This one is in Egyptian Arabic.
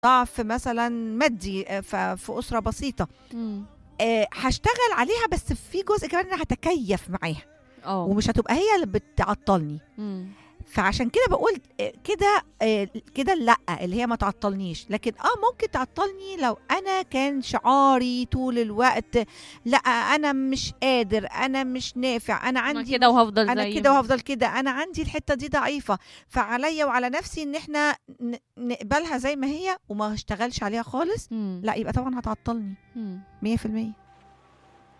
ضعف مثلا مادي آه، ف- في اسره بسيطه إمم. آه، هشتغل عليها بس في جزء كمان انا هتكيف معاها آه. ومش هتبقى هي اللي بتعطلني إمم. فعشان كده بقول آه، كده آه، كده لا اللي هي ما تعطلنيش لكن اه ممكن تعطلني لو انا كان شعاري طول الوقت لا انا مش قادر انا مش نافع انا أنا عندي كده وهافضل انا زي كده ما وهفضل كده انا عندي الحته دي ضعيفه فعليا وعلى نفسي ان احنا ن- نقبلها زي ما هي وما اشتغلش عليها خالص إمم. لا يبقى طبعا هتعطلني إمم. 100%